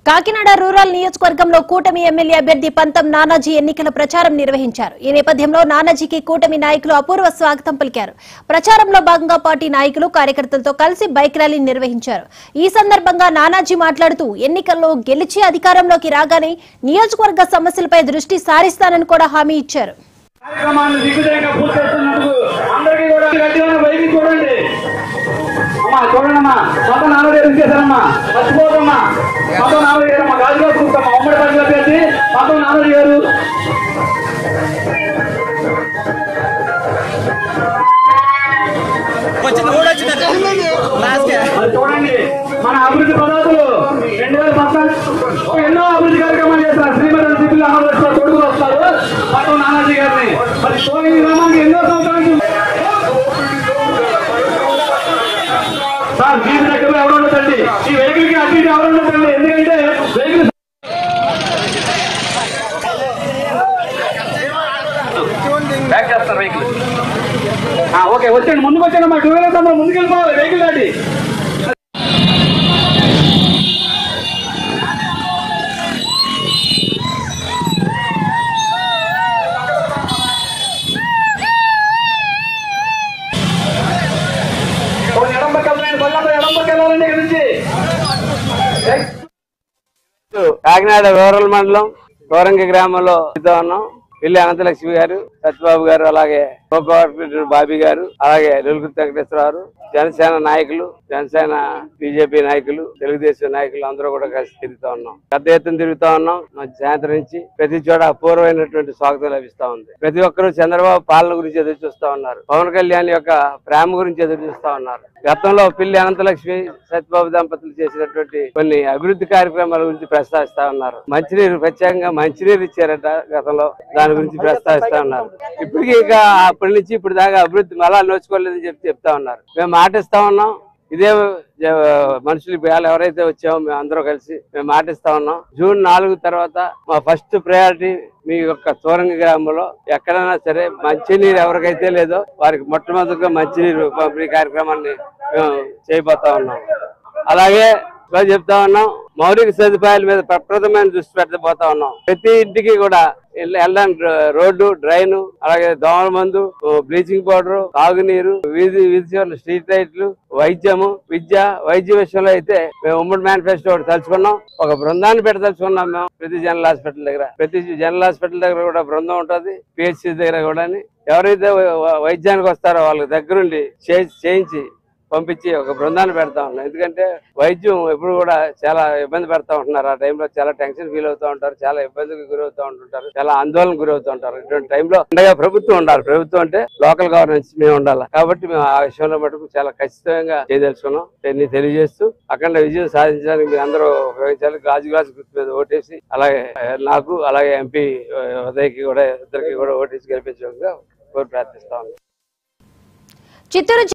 Kakinada rural నియోజకవర్గంలో కూటమి MLA అభ్యర్థి పంతం నానాజీ ఎన్నికల ప్రచారం నిర్వహించారు ఈ నేపథ్యంలో నానాజీకి కూటమి నాయకులు అపూర్వ స్వాగతం పలికారు ప్రచారంలో భాగంగా పార్టీ నాయకులు కార్యకర్తలతో కలిసి బైక్ ర్యాలీ నిర్వహించారు ఈ సందర్భంగా నానాజీ మాట్లాడుతూ ఎన్నికల్లో గెలిచి అధికారంలోకి రాగానే నియోజకవర్గ సమస్యలపై దృష్టి సారిస్తానని కూడా హామీ ఇచ్చారు కార్యక్రమాన్ని దిగ్విజయంగా పూర్తి చేస్తున్నందుకు అందరికీ కూడా గట్టిగా బయటికి చూడండి అమ్మా చూడండి అమ్మా మొత్తం నాలుగు వేలు చేశారమ్మా మర్చిపోకమ్మా మొత్తం నాలుగు వేలు అమ్మా గాజుగా చూస్తామా ఉమ్మడి పని అభ్యర్థి మొత్తం నాలుగు వేలు వచ్చింది కూడా వచ్చింది లాస్ట్ అది చూడండి మన అభివృద్ధి పదార్థులు రెండు వేల పద్నాలుగు ఎన్నో అభివృద్ధి కార్యక్రమాలు చేస్తారు శ్రీమతి సిద్ధులు అమలు తొడుగులు వస్తారు మొత్తం నానాజీ గారిని మరి సోని గ్రామానికి ఎన్నో సంవత్సరాల నుంచి సార్ దీని దగ్గర ఎవరు ఉండదండి ఈ వెహికల్ కి అటు ఇటు ఎవరు ఉండదండి ఎందుకంటే వెహికల్ బ్యాక్ చేస్తారు వెహికల్ ఓకే వచ్చండి ముందుకు వచ్చాను మా టూ వీలర్ తమ్ముడు ముందుకు వెళ్ళిపోవాలి వెహికల్ దాటి కొంచెం ఎడం పక్క వెళ్ళండి బళ్ళంతా ఎడం పక్క వెళ్ళాలండి ఇక్కడ నుంచి కాకినాడ రూరల్ మండలం గౌరంగి గ్రామంలో వెళ్తూ ఉన్నాం పిల్లి అనంతలక్ష్మి గారు సత్యబాబు గారు అలాగే కో కోఆర్డినేటర్ బాబీ గారు అలాగే వెలుగురు వెంకటేశ్వరరావు జనసేన నాయకులు జనసేన బీజేపీ నాయకులు తెలుగుదేశం నాయకులు అందరూ కూడా కలిసి తిరుగుతా ఉన్నాం పెద్ద ఎత్తున తిరుగుతా ఉన్నాం మంచి సాయంత్రం నుంచి ప్రతి చోట అపూర్వమైనటువంటి స్వాగతం లభిస్తా ఉంది ప్రతి ఒక్కరూ చంద్రబాబు పాలన గురించి ఎదురు చూస్తా ఉన్నారు పవన్ కళ్యాణ్ యొక్క ప్రేమ గురించి ఎదురు చూస్తా ఉన్నారు గతంలో పిల్లి అనంతలక్ష్మి సత్యబాబు దంపతులు చేసినటువంటి కొన్ని అభివృద్ధి కార్యక్రమాల గురించి ప్రస్తావిస్తా ఉన్నారు మంచినీరు ప్రత్యేకంగా మంచినీరు ఇచ్చారట గతంలో దాని గురించి ప్రస్తావిస్తా ఉన్నారు ఇప్పటికీ ఇక అప్పటి నుంచి ఇప్పుడు దాకా అభివృద్ధి మళ్ళా నోచుకోలేదని చెప్పి చెప్తా ఉన్నారు మేము మాటిస్తా ఉన్నాం ఇదే జ- మనుషులు వేళ ఎవరైతే వచ్చామో మేము అందరూ కలిసి మేము మాటిస్తా ఉన్నాం జూన్ నాలుగు తర్వాత మా ఫస్ట్ ప్రయారిటీ మీ యొక్క చోరంగి గ్రామంలో ఎక్కడైనా సరే మంచినీరు ఎవరికైతే లేదో వారికి మొట్టమొదటిగా మంచినీరు పంపిణీ కార్యక్రమాన్ని మేము చేయబోతా ఉన్నాం అలాగే ఇలా చెప్తా ఉన్నాం మౌలిక సదుపాయాల మీద ప్రప్రథమైన దృష్టి పెట్టబోతా ఉన్నాం ప్రతి ఇంటికి కూడా ఇళ్ళ- వెళ్ళడానికి రోడ్డు డ్రైన్ అలాగే దోమల మందు బ్లీచింగ్ పౌడర్ తాగునీరు వీధి వీధి చివరల స్ట్రీట్ లైట్లు వైద్యము విద్య వైద్య విషయంలో అయితే మేము ఉమ్మడి మేనిఫెస్టో ఒకటి తలుచుకున్నాం ఒక బృందాన్ని పెట్టదలుచుకున్నాం మేము ప్రతి జనరల్ హాస్పిటల్ దగ్గర ప్రతి జనరల్ హాస్పిటల్ దగ్గర కూడా బృందం ఉంటుంది పిహెచ్సి దగ్గర కూడా ఎవరైతే వై- వై- వైద్యానికి వస్తారో వాళ్ళ దగ్గరుండి చే- చేయించి పంపించి ఒక బృందాన్ని పెడతా ఉన్నాం ఎందుకంటే వైద్యం ఎప్పుడు కూడా చాలా ఇబ్బంది పెడతా ఉంటున్నారు ఆ టైంలో చాలా టెన్షన్ ఫీల్ అవుతూ ఉంటారు చాలా ఇబ్బందికి గురవుతూ ఉంటుంటారు చాలా ఆందోళన గురవుతూ ఉంటారు ఇటువంటి టైంలో ఉండగా ప్రభుత్వం ఉండాలి ప్రభుత్వం అంటే లోకల్ గవర్నెన్స్ మేము ఉండాలి కాబట్టి మేము ఆ విషయంలో మటుకు చాలా ఖచ్చితంగా చేయదలుచుకున్నాం దీన్ని తెలియజేస్తూ అఖండ విజయం సాధించడానికి మీరు అందరూ ఉపయోగించాలి గాజు గాజు గుర్తు మీద ఓటేసి అలాగే ఆ, నాకు అలాగే ఎంపీ ఉదయ్కి కూడా ఇద్దరికి కూడా ఓటేసి గెలిపించడంగా కోరి ప్రార్థిస్తా ఉన్నాం చిత్తూరు